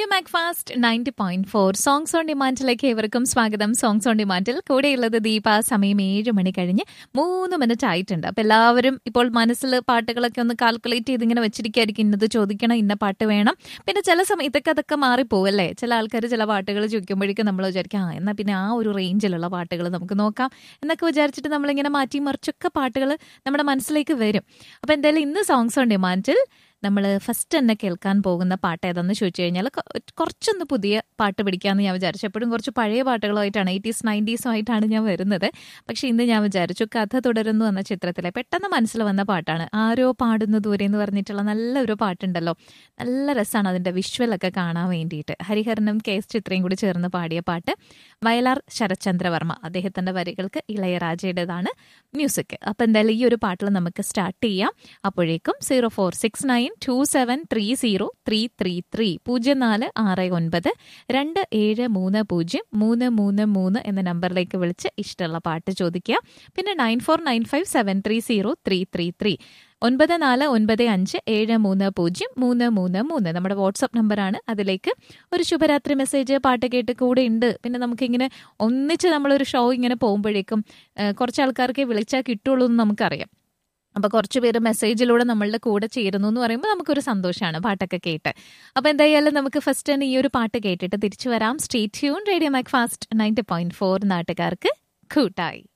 radio Mac Fast ninety point four songs on ഡിമാൻഡിലേക്ക് ഏവർക്കും സ്വാഗതം സോങ്സ് ഓൺ ഡിമാൻഡിൽ കൂടെയുള്ളത് ദീപ സമയം ഏഴ് മണി കഴിഞ്ഞ് മൂന്ന് മിനിറ്റ് ആയിട്ടുണ്ട് അപ്പൊ എല്ലാവരും ഇപ്പോൾ മനസ്സിൽ പാട്ടുകളൊക്കെ ഒന്ന് കാൽക്കുലേറ്റ് ചെയ്ത് ഇങ്ങനെ വെച്ചിരിക്കുകയായിരിക്കും ഇന്നത് ചോദിക്കണം ഇന്ന പാട്ട് വേണം പിന്നെ ചില സമയത്തൊക്കെ അതൊക്കെ മാറിപ്പോവല്ലേ ചില ആൾക്കാർ ചില പാട്ടുകൾ ചോദിക്കുമ്പോഴേക്കും നമ്മൾ വിചാരിക്കും ആ എന്നാൽ പിന്നെ ആ ഒരു റേഞ്ചിലുള്ള പാട്ടുകൾ നമുക്ക് നോക്കാം എന്നൊക്കെ വിചാരിച്ചിട്ട് നമ്മളിങ്ങനെ മാറ്റി മറിച്ചൊക്കെ പാട്ടുകൾ നമ്മുടെ മനസ്സിലേക്ക് വരും അപ്പൊ എന്തായാലും ഇന്ന് സോങ്സ് ഓൺ ഡിമാൻഡിൽ നമ്മൾ ഫസ്റ്റ് തന്നെ കേൾക്കാൻ പോകുന്ന പാട്ട് ഏതെന്ന് ചോദിച്ചു കഴിഞ്ഞാൽ കൊ- കുറച്ചൊന്ന് പുതിയ പാട്ട് പിടിക്കാമെന്ന് ഞാൻ വിചാരിച്ചു എപ്പോഴും കുറച്ച് പഴയ പാട്ടുകളുമായിട്ടാണ് എയ്റ്റീസ് നയൻറ്റീസും ആയിട്ടാണ് ഞാൻ വരുന്നത് പക്ഷെ ഇന്ന് ഞാൻ വിചാരിച്ചു കഥ തുടരുന്നു എന്ന ചിത്രത്തിലെ പെട്ടെന്ന് മനസ്സിൽ വന്ന പാട്ടാണ് ആരോ പാടുന്നു ദൂരെ എന്ന് പറഞ്ഞിട്ടുള്ള നല്ലൊരു പാട്ടുണ്ടല്ലോ നല്ല രസമാണ് അതിൻ്റെ വിഷ്വലൊക്കെ കാണാൻ വേണ്ടിയിട്ട് ഹരിഹരനും കെ എസ് ചിത്രയും കൂടി ചേർന്ന് പാടിയ പാട്ട് വയലാർ ശരത്ചന്ദ്രവർമ്മ അദ്ദേഹത്തിൻ്റെ വരികൾക്ക് ഇളയരാജയുടേതാണ് മ്യൂസിക് അപ്പം എന്തായാലും ഈ ഒരു പാട്ടിൽ നമുക്ക് സ്റ്റാർട്ട് ചെയ്യാം അപ്പോഴേക്കും zero four six nine two seven three zero three three three പൂജ്യം നാല് ആറ് ഒൻപത് രണ്ട് ഏഴ് മൂന്ന് പൂജ്യം മൂന്ന് മൂന്ന് മൂന്ന് എന്ന നമ്പറിലേക്ക് വിളിച്ച് ഇഷ്ടമുള്ള പാട്ട് ചോദിക്കുക പിന്നെ nine four nine five seven three zero three three three ഒൻപത് നാല് ഒൻപത് അഞ്ച് ഏഴ് മൂന്ന് പൂജ്യം മൂന്ന് മൂന്ന് മൂന്ന് നമ്മുടെ വാട്സപ്പ് നമ്പറാണ് അതിലേക്ക് ഒരു ശുഭരാത്രി മെസ്സേജ് പാട്ട് കേട്ട് കൂടെ ഉണ്ട് പിന്നെ നമുക്കിങ്ങനെ ഒന്നിച്ച് നമ്മളൊരു ഷോ ഇങ്ങനെ പോകുമ്പോഴേക്കും ഏഹ്, കുറച്ച് ആൾക്കാർക്ക് വിളിച്ചാൽ കിട്ടുള്ളൂ എന്ന് നമുക്കറിയാം അപ്പൊ കുറച്ച് പേര് മെസ്സേജിലൂടെ നമ്മളുടെ കൂടെ ചേരുന്നു എന്ന് പറയുമ്പോൾ നമുക്കൊരു സന്തോഷമാണ് പാട്ടൊക്കെ കേട്ട് അപ്പൊ എന്തായാലും നമുക്ക് ഫസ്റ്റ് തന്നെ ഈ ഒരു പാട്ട് കേട്ടിട്ട് തിരിച്ചു വരാം stay tune radio Mac Fast ninety point four നാട്ടുകാർക്ക് കൂട്ടായി